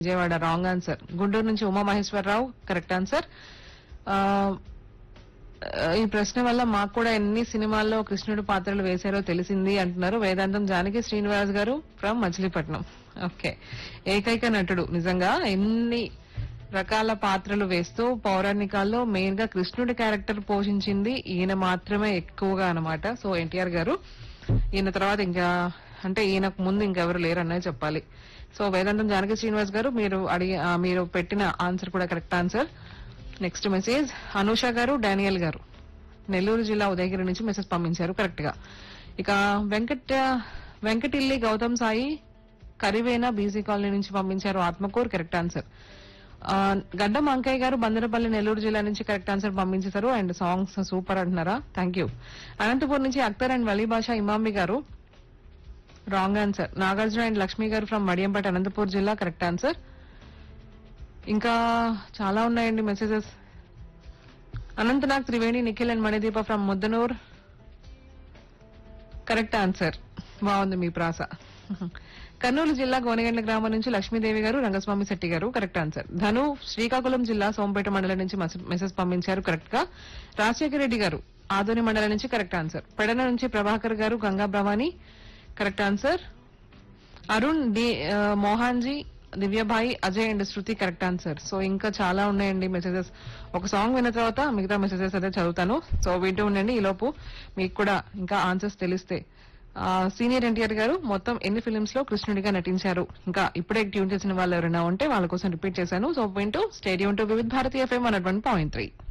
Vijayawada wrong answer Guntur నుంచి Uma Maheswararao correct answer ఆ, ఈ ప్రశ్న వల్ల మాకు కూడా ఎన్ని సినిమాల్లో కృష్ణుడు పాత్రలు వేశారో తెలిసింది అంటున్నారు వేదాంతం జానకి శ్రీనివాస్ గారు ఫ్రమ్ మచిలీపట్నం ఓకే ఏకైక నటుడు నిజంగా ఎన్ని రకాల పాత్రలు వేస్తూ పౌరాణికాల్లో మెయిన్ గా కృష్ణుడి క్యారెక్టర్ పోషించింది ఈయన మాత్రమే ఎక్కువగా అన్నమాట సో ఎన్టీఆర్ గారు ఈయన తర్వాత ఇంకా అంటే ఈయనకు ముందు ఇంకెవరు లేరనే చెప్పాలి సో వేదాంతం జానకి శ్రీనివాస్ గారు మీరు అడిగి ఆ, మీరు పెట్టిన ఆన్సర్ కూడా correct answer next message Anusha గారు డానియల్ గారు నెల్లూరు జిల్లా ఉదయగిరి నుంచి మెసేజ్ పంపించారు కరెక్ట్ గా ఇక వెంకట వెంకటిల్లి గౌతమ్ సాయి కరివేనా బీసీ కాలనీ నుంచి పంపించారు ఆత్మకూర్ కరెక్ట్ ఆన్సర్ ఆ, గడ్డం అంకయ్య గారు బందరపల్లి నెల్లూరు జిల్లా నుంచి కరెక్ట్ ఆన్సర్ పంపించేశారు అండ్ సాంగ్స్ సూపర్ అంటున్నారా థ్యాంక్ యూ అనంతపూర్ నుంచి అఖ్తర్ అండ్ వలీ భాష ఇమామి గారు wrong answer Nagarjuna and Lakshmi గారు ఫ్రమ్ మడియంపేట అనంతపూర్ జిల్లా కరెక్ట్ ఆన్సర్ ఇంకా చాలా ఉన్నాయండి messages Anantnag Triveni Nikhil and Manideepa from Muddanur correct answer బాగుంది మీ ప్రాస కర్నూలు జిల్లా గోనెగండ్ల గ్రామం నుంచి లక్ష్మీదేవి గారు రంగస్వామి శెట్టి గారు కరెక్ట్ ఆన్సర్ ధను శ్రీకాకుళం జిల్లా సోంపేట మండలం నుంచి మెస- మెసేజ్ పంపించారు కరెక్ట్ గా రాజశేఖర రెడ్డి గారు ఆదోని మండలం నుంచి కరెక్ట్ ఆన్సర్ పెడన నుంచి ప్రభాకర్ గారు Ganga Bhavani correct answer Arun D ఆ, Mohanji Divyabhai Ajay and Shruti correct answer so ఇంకా చాలా ఉన్నాయండి మెసేజెస్ ఒక సాంగ్ విన్న తర్వాత మిగతా మెసేజెస్ అయితే చదువుతాను సో వింటూ ఉండండి ఈ లోపు మీకు కూడా ఇంకా ఆన్సర్స్ తెలిస్తే ఆ, సీనియర్ ఎన్టీఆర్ గారు మొత్తం ఎన్ని ఫిలిమ్స్ లో కృష్ణుడిగా నటించారు ఇంకా ఇప్పుడే ట్యూన్ చేసిన వాళ్ళు ఎవరైనా ఉంటే వాళ్ళ కోసం రిపీట్ చేశాను సో వింటూ stadium to Vividh Bharatiya FM one point three